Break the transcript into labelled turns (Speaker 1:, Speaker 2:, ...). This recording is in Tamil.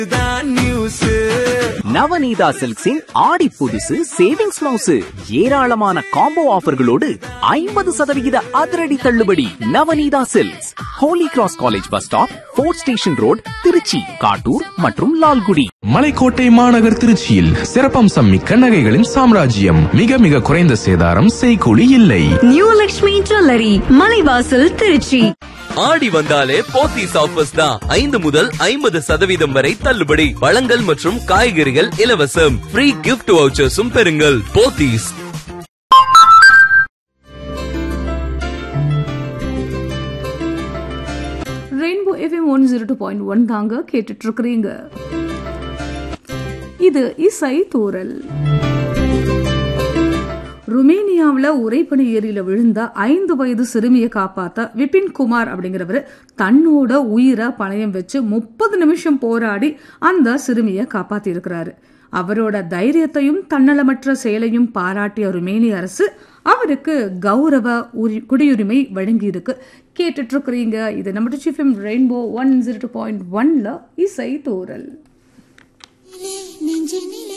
Speaker 1: நவநீதா சில்க்ஸின் ஆடி புதுசு சேவிங்ஸ் மவுசு ஏராளமான காம்போ ஆஃபர்களோடு ஐம்பது சதவிகித அதிரடி தள்ளுபடி Navaneetha silks Holy Cross college bus stop fort station road Tiruchi Kattur மற்றும் லால்குடி
Speaker 2: மலைக்கோட்டை மாநகர் திருச்சியில் சிறப்பம்சம் மிக்க நகைகளின் சாம்ராஜ்யம் மிக மிக குறைந்த சேதாரம் செய்கூலி இல்லை
Speaker 3: நியூ லக்ஷ்மி ஜுவல்லரி மலைவாசல் திருச்சி
Speaker 4: ஆடி வந்தாலே போத்தீஸ் ஆஃபர்ஸ் தான் ஐந்து முதல் ஐம்பது சதவீதம் வரை தள்ளுபடி பழங்கள் மற்றும் காய்கறிகள் இலவசம் ஃப்ரீ கிஃப்ட் வவுச்சர்ஸும் பெறுங்கள் Pothys
Speaker 5: rainbow FM one zero two point one தாங்க கேட்டுட்டு இருக்கிறீங்க இது இசை தூரல் ருமேனியாவில் உரைப்பணி ஏரியில விழுந்த ஐந்து வயது சிறுமியை காப்பாத்த விபின் குமார் அப்படிங்கிறவர் தன்னோட உயிரை பணயம் வச்சு முப்பது நிமிஷம் போராடி அந்த சிறுமியை காப்பாத்தி இருக்கிறாரு அவரோட தைரியத்தையும் தன்னலமற்ற செயலையும் பாராட்டிய ருமேனிய அரசு அவருக்கு கௌரவ உரி- குடியுரிமை வழங்கி இருக்கு கேட்டுட்டு இருக்கிறீங்க இது நம்ம டிச்சிஃபிம் rainbow one zero two point ஒன்ல இசை தூரல்
Speaker 6: நெஞ்சினிலே